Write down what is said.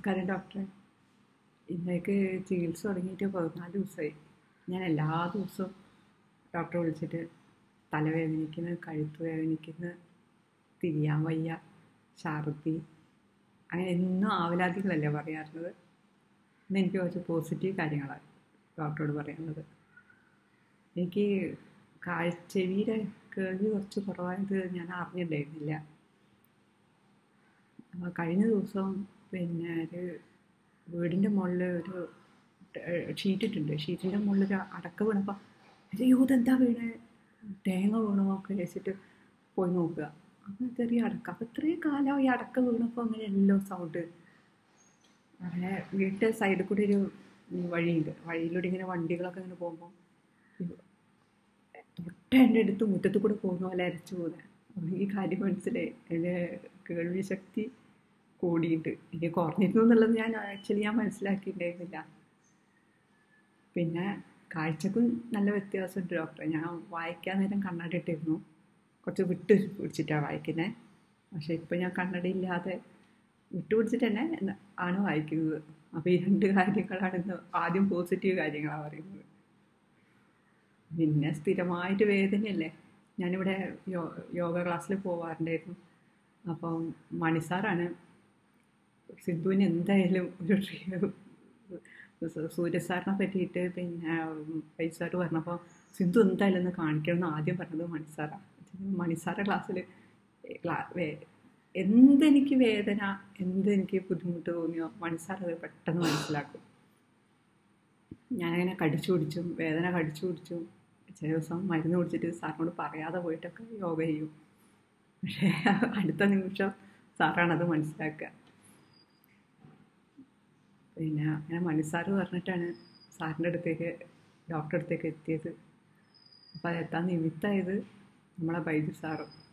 നമസ്കാരം ഡോക്ടറെ ഇന്നേക്ക് ചികിത്സ തുടങ്ങിയിട്ട് പതിനാല് ദിവസമായി ഞാൻ എല്ലാ ദിവസവും ഡോക്ടറെ വിളിച്ചിട്ട് തലവേദനിക്കുന്നു കഴുത്ത് വേദനിക്കുന്നു തിരിയാൻ വയ്യ ഛർദി അങ്ങനെ എന്നും ആവലാതികളല്ലേ പറയാറുള്ളത് ഇന്ന് എനിക്ക് കുറച്ച് പോസിറ്റീവ് കാര്യങ്ങളാണ് ഡോക്ടറോട് പറയാനുള്ളത് എനിക്ക് കാഴ്ച ചെവിയുടെ കേൾവി കുറച്ച് കുറവായത് ഞാൻ അറിഞ്ഞിട്ടുണ്ടായിരുന്നില്ല ആ, കഴിഞ്ഞ ദിവസം പിന്നെ ഒരു വീടിൻ്റെ മുകളിൽ ഒരു ഷീറ്റ് ഇട്ടുണ്ട് ഷീറ്റിൻ്റെ മുകളിൽ ഒരു അടക്ക വീണപ്പോൾ അയ്യോ ഇതെന്താ വീണേ തേങ്ങ വീണോ ഒക്കെ വെച്ചിട്ട് പോയി നോക്കുക അപ്പോൾ ചെറിയ അടക്ക അപ്പോൾ ഇത്രയും കാലം ഈ അടക്ക വീണപ്പോൾ അങ്ങനെ എല്ലോ സൗണ്ട് അങ്ങനെ വീട്ടിൻ്റെ സൈഡിൽ കൂടി ഒരു വഴിയുണ്ട് വഴിയിലൂടെ ഇങ്ങനെ വണ്ടികളൊക്കെ ഇങ്ങനെ പോകുമ്പോൾ തൊട്ട് എൻ്റെ അടുത്ത് മുറ്റത്ത് കൂടെ പോകുന്ന പോലെ അരച്ചു പോകുന്നത് അപ്പോൾ ഈ കാര്യം മനസ്സിലായി എൻ്റെ കേൾവി ശക്തി കൂടിയിട്ട് എനിക്ക് കുറഞ്ഞിരുന്നു എന്നുള്ളത് ഞാൻ ആക്ച്വലി ഞാൻ മനസ്സിലാക്കിയിട്ടുണ്ടായിരുന്നില്ല പിന്നെ കാഴ്ചക്കും നല്ല വ്യത്യാസമുണ്ട് ഡോക്ടറെ ഞാൻ വായിക്കാൻ നേരം കണ്ണട ഇട്ടിരുന്നു കുറച്ച് വിട്ട് പിടിച്ചിട്ടാണ് വായിക്കുന്നത് പക്ഷേ ഇപ്പം ഞാൻ കണ്ണട ഇല്ലാതെ വിട്ട് പിടിച്ചിട്ട് തന്നെ എന്ന- ആണ് വായിക്കുന്നത് അപ്പോൾ ഈ രണ്ട് കാര്യങ്ങളാണ് ഇന്ന് ആദ്യം പോസിറ്റീവ് കാര്യങ്ങളാണ് പറയുന്നത് പിന്നെ സ്ഥിരമായിട്ട് വേദനയല്ലേ ഞാനിവിടെ യോ യോഗ ക്ലാസ്സിൽ പോവാറുണ്ടായിരുന്നു അപ്പം മണിസാറാണ് സിദ്ധുവിന് എന്തായാലും ഒരു ട്രീ- സു- സൂര്യ സാറിനെ പറ്റിയിട്ട് പിന്നെ വൈസ് സാറ് പറഞ്ഞപ്പോൾ സിദ്ധു എന്തായാലും ഒന്ന് കാണിക്കണം എന്ന് ആദ്യം പറഞ്ഞത് മണിസാറാണ് മണിസാറെ ക്ലാസ്സിൽ എന്തെനിക്ക് വേദന എന്തെനിക്ക് ബുദ്ധിമുട്ട് തോന്നിയോ മണിസാർ അത് പെട്ടെന്ന് മനസ്സിലാക്കും ഞാനങ്ങനെ കടിച്ചു പിടിച്ചും വേദന കടിച്ചു പിടിച്ചും ചില ദിവസം മരുന്ന് കുടിച്ചിട്ട് സാറിനോട് പറയാതെ പോയിട്ടൊക്കെ യോഗ ചെയ്യും പക്ഷേ അടുത്ത നിമിഷം സാറാണത് മനസ്സിലാക്കുക പിന്നെ അങ്ങനെ മണിസാറ് പറഞ്ഞിട്ടാണ് സാറിൻ്റെ അടുത്തേക്ക് ഡോക്ടറെ അടുത്തേക്ക് എത്തിയത് അപ്പോൾ അതെത്താൻ നിമിത്തമായത് നമ്മളെ ബൈജു സാറും